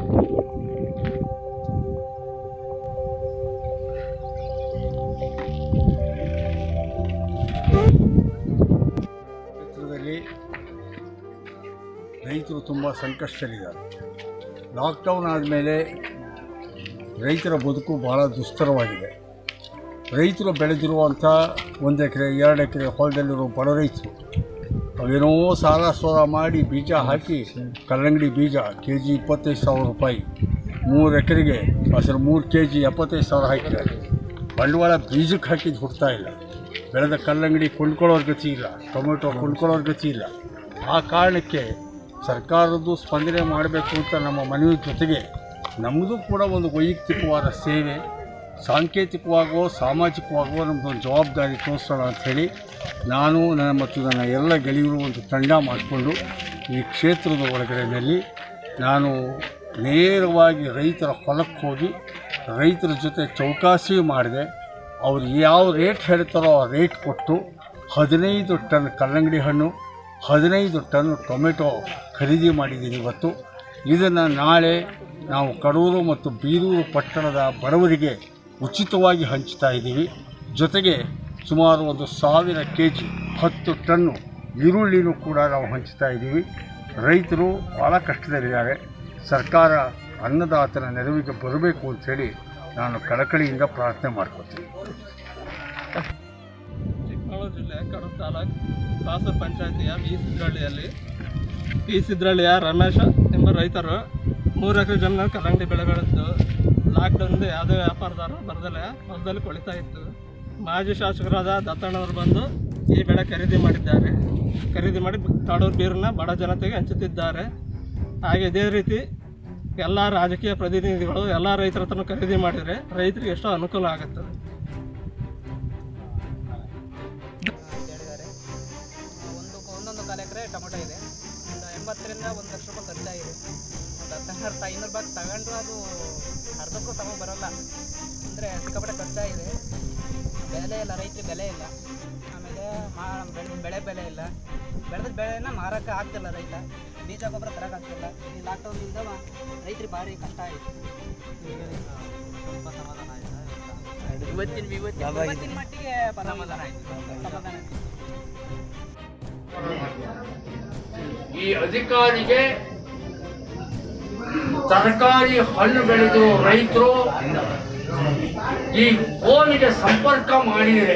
ಕ್ಷೇತ್ರದಲ್ಲಿ ರೈತರು ತುಂಬ ಸಂಕಷ್ಟದಲ್ಲಿದ್ದಾರೆ ಲಾಕ್ಡೌನ್ ಆದಮೇಲೆ ರೈತರ ಬದುಕು ಭಾಳ ದುಸ್ತರವಾಗಿದೆ ರೈತರು ಬೆಳೆದಿರುವಂಥ ಒಂದು ಎಕರೆ ಎರಡು ಎಕರೆ ಹೊಲದಲ್ಲಿರೋ ಬಡ ರೈತರು ಅವೇನೋ ಸಾಲ ಸೋಲ ಮಾಡಿ ಬೀಜ ಹಾಕಿ ಕಲ್ಲಂಗಡಿ ಬೀಜ ಕೆ ಜಿ ಇಪ್ಪತ್ತೈದು ಸಾವಿರ ರೂಪಾಯಿ ಮೂರು ಎಕರೆಗೆ ಅಸಲು ಮೂರು ಕೆ ಜಿ ಎಪ್ಪತ್ತೈದು ಸಾವಿರ ಹಾಕಿದ್ದಾರೆ ಬಂಡವಾಳ ಬೀಜಕ್ಕೆ ಹಾಕಿದ್ದು ಹುಡ್ತಾ ಇಲ್ಲ ಬೆಳೆದ ಕಲ್ಲಂಗಡಿ ಕೊಂಡ್ಕೊಳ್ಳೋರ್ ಗತಿ ಇಲ್ಲ ಟೊಮೆಟೊ ಕೊಂಡ್ಕೊಳ್ಳೋರ್ ಗತಿ ಇಲ್ಲ ಆ ಕಾರಣಕ್ಕೆ ಸರ್ಕಾರದ್ದು ಸ್ಪಂದನೆ ಮಾಡಬೇಕು ಅಂತ ನಮ್ಮ ಮನವಿ ಜೊತೆಗೆ ನಮ್ಮದು ಕೂಡ ಒಂದು ವೈಯಕ್ತಿಕವಾದ ಸೇವೆ ಸಾಂಕೇತಿಕವಾಗೋ ಸಾಮಾಜಿಕವಾಗೋ ನಮ್ಮದೊಂದು ಜವಾಬ್ದಾರಿ ತೋರಿಸೋಣ ಅಂಥೇಳಿ ನಾನು ನನ್ನ ಮತ್ತು ನನ್ನ ಎಲ್ಲ ಗೆಳೆಯರು ಒಂದು ತಂಡ ಮಾಡಿಕೊಂಡು ಈ ಕ್ಷೇತ್ರದ ಒಳಗಡೆಯಲ್ಲಿ ನಾನು ನೇರವಾಗಿ ರೈತರ ಹೊಲಕ್ಕೆ ಹೋಗಿ ರೈತರ ಜೊತೆ ಚೌಕಾಸಿ ಮಾಡಿದೆ ಅವ್ರು ಯಾವ ರೇಟ್ ಹೇಳ್ತಾರೋ ಆ ರೇಟ್ ಕೊಟ್ಟು ಹದಿನೈದು ಟನ್ ಕಲ್ಲಂಗಡಿ ಹಣ್ಣು ಹದಿನೈದು ಟನ್ ಟೊಮೆಟೊ ಖರೀದಿ ಮಾಡಿದ್ದೀನಿ ಇವತ್ತು ಇದನ್ನು ನಾಳೆ ನಾವು ಕಡೂರು ಮತ್ತು ಬೀರೂರು ಪಟ್ಟಣದ ಬಡವರಿಗೆ ಉಚಿತವಾಗಿ ಹಂಚ್ತಾ ಇದ್ದೀವಿ ಜೊತೆಗೆ ಸುಮಾರು ಒಂದು ಸಾವಿರ ಕೆ ಜಿ ಹತ್ತು ಟನ್ನು ಈರುಳ್ಳಿನೂ ಕೂಡ ನಾವು ಹಂಚ್ತಾ ಇದ್ದೀವಿ ರೈತರು ಭಾಳ ಕಷ್ಟದಲ್ಲಿದ್ದಾರೆ ಸರ್ಕಾರ ಅನ್ನದಾತನ ನೆರವಿಗೆ ಬರಬೇಕು ಅಂಥೇಳಿ ನಾನು ಕಳಕಳಿಯಿಂದ ಪ್ರಾರ್ಥನೆ ಮಾಡ್ಕೊತೀನಿ ಚಿಕ್ಕಮಗಳೂರು ಜಿಲ್ಲೆ ಕಡೂರು ತಾಲೂಕು ಬಾಸೂರು ಪಂಚಾಯತಿಯ ಬಿ ಸಿದ್ರಳ್ಳಿಯಲ್ಲಿ ಬಿ ಸಿದ್ರಳ್ಳಿಯ ರಮೇಶ ಎಂಬ ರೈತರು ಮೂರು ಎಕರೆ ಜಮೀನು ಕಲ್ಲಂಗಡಿ ಬೆಳೆ ಬೆಳೆದು ಲಾಕ್ಡೌನ್ದು ಯಾವುದೇ ವ್ಯಾಪಾರದಾರ ಬರದಲ್ಲೇ ಹೊಲದಲ್ಲಿ ಕೊಳಿತಾ ಇತ್ತು ಮಾಜಿ ಶಾಸಕರಾದ ದತ್ತಣ್ಣವರು ಬಂದು ಈ ಬೆಳೆ ಖರೀದಿ ಮಾಡಿದ್ದಾರೆ ಖರೀದಿ ಮಾಡಿ ಕಾಡೂರು ಬೀರನ್ನ ಬಡ ಜನತೆಗೆ ಹಂಚುತ್ತಿದ್ದಾರೆ ಹಾಗೆ ಇದೇ ರೀತಿ ಎಲ್ಲ ರಾಜಕೀಯ ಪ್ರತಿನಿಧಿಗಳು ಎಲ್ಲ ರೈತರ ಹತ್ರ ಖರೀದಿ ಮಾಡಿದರೆ ರೈತರಿಗೆ ಎಷ್ಟೋ ಅನುಕೂಲ ಆಗುತ್ತದೆ ಹೇಳಿದ್ದಾರೆ ಒಂದು ಒಂದೊಂದು ಕಾಲು ಎಕರೆ ಟೊಮೊಟೊ ಇದೆ ಒಂದು ಎಂಬತ್ತರಿಂದ ಒಂದು ಲಕ್ಷ ರೂಪಾಯಿ ಖರ್ಚಾಗಿದೆ ಒಂದು ಹತ್ತು ಐನೂರು ಬಾಕ್ಸ್ ತಗೊಂಡ್ರು ಅದು ಅರ್ಧಕ್ಕೂ ಸಮ ಬರೋಲ್ಲ ಅಂದರೆ ಸಿಕ್ಕಾಪಟ್ಟೆ ಖರ್ಚಾಗಿದೆ ಬೆಲೆ ಇಲ್ಲ ರೈತರಿಗೆ ಬೆಲೆ ಇಲ್ಲ ಆಮೇಲೆ ಮಾ ಬೆಳೆ ಬೆಳೆ ಬೆಲೆ ಇಲ್ಲ ಬೆಳೆದ ಬೆಳೆನ ಮಾರಕ್ಕೆ ಆಗ್ತಿಲ್ಲ ರೈತ ಬೀಜ ಗೊಬ್ಬರ ತರೋಕ್ಕಾಗ್ತಿಲ್ಲ ಈ ಲಾಕ್ಡೌನಿಂದ ರೈತರಿಗೆ ಭಾರಿ ಕಷ್ಟ ಆಯಿತು ಸ್ವಲ್ಪ ಸಮಾಧಾನ ಆಯಿತಾ ಇವತ್ತಿನ ಇವತ್ತಿನ ಮಟ್ಟಿಗೆ ಸಮಾಧಾನ ಆಯಿತು ಸಮಾಧಾನ ಆಯಿತು ಈ ಅಧಿಕಾರಿಗೆ ತರಕಾರಿ ಹಣ್ಣು ಬೆಳೆದು ರೈತರು ಈ ಫೋನಿಗೆ ಸಂಪರ್ಕ ಮಾಡಿದರೆ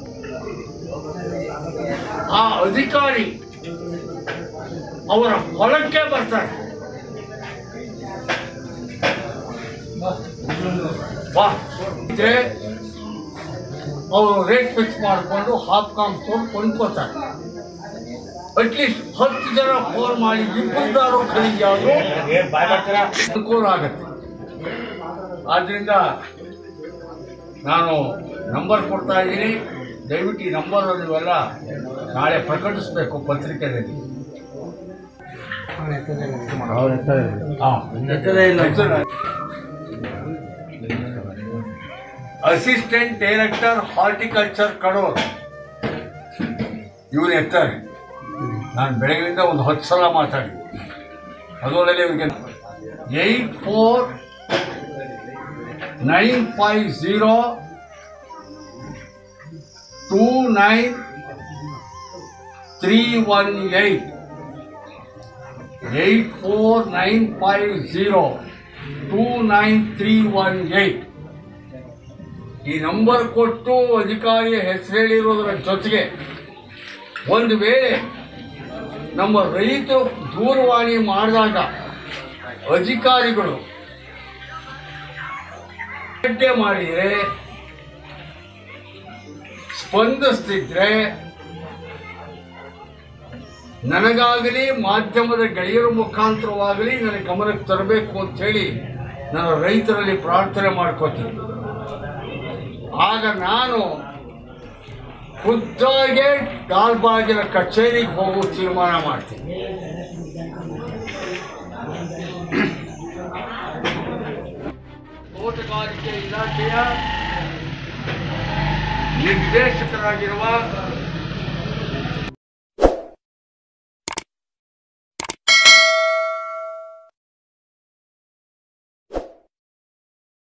ಆ ಅಧಿಕಾರಿ ಅವರ ಹೊಲಕ್ಕೆ ಬರ್ತಾರೆ ವಾ ಇದ್ರೆ ಅವರು ರೇಟ್ ಫಿಕ್ಸ್ ಮಾಡಿಕೊಂಡು ಹಾಫ್ ಕಾಂಪೌಂಡ್ ಕೊಂಡ್ಕೋತಾರೆ ಅಟ್ಲೀಸ್ಟ್ ಹತ್ತು ಜನ ಫೋನ್ ಮಾಡಿ ಇಬ್ಬರಿಗಾರು ಖರೀದಿ ಆದರೂ ಅನುಕೂಲ ಆಗುತ್ತೆ ಆದ್ದರಿಂದ ನಾನು ನಂಬರ್ ಕೊಡ್ತಾ ಇದ್ದೀನಿ ದಯವಿಟ್ಟು ಈ ನಂಬರ್ ನೀವೆಲ್ಲ ನಾಳೆ ಪ್ರಕಟಿಸಬೇಕು ಪತ್ರಿಕೆಯಲ್ಲಿ ಅಸಿಸ್ಟೆಂಟ್ ಡೈರೆಕ್ಟರ್ ಹಾರ್ಟಿಕಲ್ಚರ್ ಕಡೂರ್ ಇವ್ರು ಎತ್ತಾರೆ ನಾನು ಬೆಳಗ್ಗಿಂದ ಒಂದು ಹತ್ತು ಸಲ ಮಾತಾಡಿ ಅದರೊಳಗೆ ಇವರಿಗೆ eight four nine five zero two nine three one eight eight four nine five zero two nine three one eight ಈ ನಂಬರ್ ಕೊಟ್ಟು ಅಧಿಕಾರಿಯ ಹೆಸರು ಹೇಳಿರೋದರ ಜೊತೆಗೆ ಒಂದು ವೇಳೆ ನಮ್ಮ ರೈತರು ದೂರವಾಣಿ ಮಾಡಿದಾಗ ಅಧಿಕಾರಿಗಳು ಗಡ್ಡೆ ಮಾಡಿದರೆ ಸ್ಪಂದಿಸ್ತಿದ್ರೆ ನನಗಾಗಲಿ ಮಾಧ್ಯಮದ ಗೆಳೆಯರ ಮುಖಾಂತರವಾಗಲಿ ನನ್ನ ಗಮನಕ್ಕೆ ತರಬೇಕು ಅಂತ ಹೇಳಿ ನಾನು ರೈತರಲ್ಲಿ ಪ್ರಾರ್ಥನೆ ಮಾಡ್ಕೋತೀನಿ ಆಗ ನಾನು ಖುದ್ದಾಗೆ ಲಾಲ್ಬಾಗಿನ ಕಚೇರಿಗೆ ಹೋಗೋ ತೀರ್ಮಾನ ಮಾಡ್ತೀನಿ ತೋಟಗಾರಿಕೆ ಇಲಾಖೆಯ ನಿರ್ದೇಶಕರಾಗಿರುವ